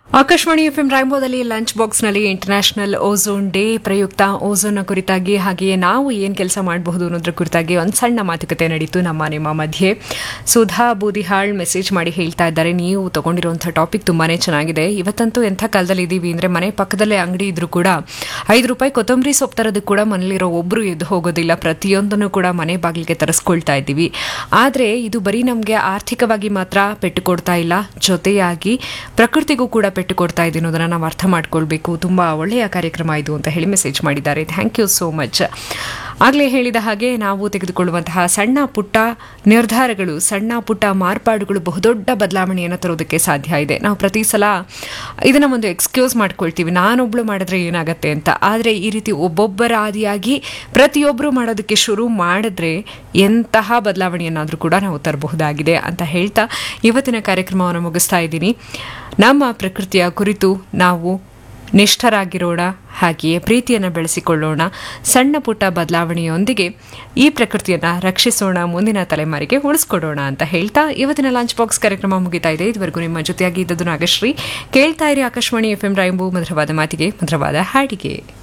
Akashvani FM ರಾಯಂಬೋದಲ್ಲಿ lunch ಬಾಕ್ಸ್ನಲ್ಲಿ international ozone day ಪ್ರಯುಕ್ತ ಓಝೋನ್ ಕುರಿತಾಗಿ ಹಾಗೆಯೇ ನಾವು ಏನು ಕೆಲಸ ಮಾಡಬಹುದು ಅನ್ನೋದ್ರ ಕುರಿತಾಗಿ ಒಂದು ಸಣ್ಣ ಮಾತುಕತೆ ನಡೀತು ನಮ್ಮ ನಿಮ್ಮ ಮಧ್ಯೆ ಸುಧಾ ಬೂದಿಹಾಳ್ ಮೆಸೇಜ್ ಮಾಡಿ ಹೇಳ್ತಾ ಇದ್ದಾರೆ ನೀವು ತಗೊಂಡಿರುವಂಥ ಟಾಪಿಕ್ ತುಂಬಾನೇ ಚೆನ್ನಾಗಿದೆ ಇವತ್ತಂತೂ ಎಂಥ ಕಾಲದಲ್ಲಿ ಇದ್ದೀವಿ ಅಂದರೆ ಮನೆ ಪಕ್ಕದಲ್ಲೇ ಅಂಗಡಿ ಇದ್ರೂ ಕೂಡ ಐದು ರೂಪಾಯಿ ಕೊತ್ತಂಬರಿ ಸೊಪ್ಪು ತರೋದಕ್ಕೆ ಕೂಡ ಮನೇಲಿರೋ ಒಬ್ಬರು ಎದ್ದು ಹೋಗೋದಿಲ್ಲ ಪ್ರತಿಯೊಂದನ್ನು ಕೂಡ ಮನೆ ಬಾಗಿಲಿಗೆ ತರಿಸ್ಕೊಳ್ತಾ ಇದ್ದೀವಿ ಆದರೆ ಇದು ಬರೀ ನಮಗೆ ಆರ್ಥಿಕವಾಗಿ ಮಾತ್ರ ಪೆಟ್ಟು ಕೊಡ್ತಾ ಇಲ್ಲ ಜೊತೆಯಾಗಿ ಪ್ರಕೃತಿಗೂ ಕೂಡ ಪೆಟ್ಟು ಕೊಡ್ತಾ ಇದೆ ಅನ್ನೋದನ್ನ ನಾವು ಅರ್ಥ ಮಾಡ್ಕೊಳ್ಬೇಕು ತುಂಬ ಒಳ್ಳೆಯ ಕಾರ್ಯಕ್ರಮ ಇದು ಅಂತ ಹೇಳಿ ಮೆಸೇಜ್ ಮಾಡಿದ್ದಾರೆ ಥ್ಯಾಂಕ್ ಯು ಸೋ ಮಚ್ ಆಗಲೇ ಹೇಳಿದ ಹಾಗೆ ನಾವು ತೆಗೆದುಕೊಳ್ಳುವಂತಹ ಸಣ್ಣ ಪುಟ್ಟ ನಿರ್ಧಾರಗಳು ಸಣ್ಣ ಪುಟ್ಟ ಮಾರ್ಪಾಡುಗಳು ಬಹುದೊಡ್ಡ ಬದಲಾವಣೆಯನ್ನು ತರೋದಕ್ಕೆ ಸಾಧ್ಯ ಇದೆ ನಾವು ಪ್ರತಿ ಸಲ ಇದನ್ನ ಒಂದು ಎಕ್ಸ್ಕ್ಯೂಸ್ ಮಾಡ್ಕೊಳ್ತೀವಿ ನಾನೊಬ್ಳು ಮಾಡಿದ್ರೆ ಏನಾಗತ್ತೆ ಅಂತ ಆದರೆ ಈ ರೀತಿ ಒಬ್ಬೊಬ್ಬರ ಆದಿಯಾಗಿ ಪ್ರತಿಯೊಬ್ಬರು ಮಾಡೋದಕ್ಕೆ ಶುರು ಮಾಡಿದ್ರೆ ಎಂತಹ ಬದಲಾವಣೆಯನ್ನಾದರೂ ಕೂಡ ನಾವು ತರಬಹುದಾಗಿದೆ ಅಂತ ಹೇಳ್ತಾ ಇವತ್ತಿನ ಕಾರ್ಯಕ್ರಮವನ್ನು ಮುಗಿಸ್ತಾ ಇದ್ದೀನಿ ನಮ್ಮ ಪ್ರಕೃತಿಯ ಕುರಿತು ನಾವು ನಿಷ್ಠರಾಗಿರೋಣ ಹಾಗೆಯೇ ಪ್ರೀತಿಯನ್ನು ಬೆಳೆಸಿಕೊಳ್ಳೋಣ ಸಣ್ಣ ಪುಟ್ಟ ಬದಲಾವಣೆಯೊಂದಿಗೆ ಈ ಪ್ರಕೃತಿಯನ್ನು ರಕ್ಷಿಸೋಣ ಮುಂದಿನ ತಲೆಮಾರಿಗೆ ಉಳಿಸ್ಕೊಡೋಣ ಅಂತ ಹೇಳ್ತಾ ಇವತ್ತಿನ ಲಂಚ್ ಬಾಕ್ಸ್ ಕಾರ್ಯಕ್ರಮ ಮುಗಿತಾ ಇದೆ ಇದುವರೆಗೂ ನಿಮ್ಮ ಜೊತೆಯಾಗಿ ಇದ್ದದ್ದು ನಾಗಶ್ರೀ ಕೇಳ್ತಾ ಇರಿ ಆಕಾಶವಾಣಿ ಎಫ್ ಎಂ ರಾಯಂಬು ಮಧುರವಾದ ಮಾತಿಗೆ ಮಧುರವಾದ ಹಾಡಿಗೆ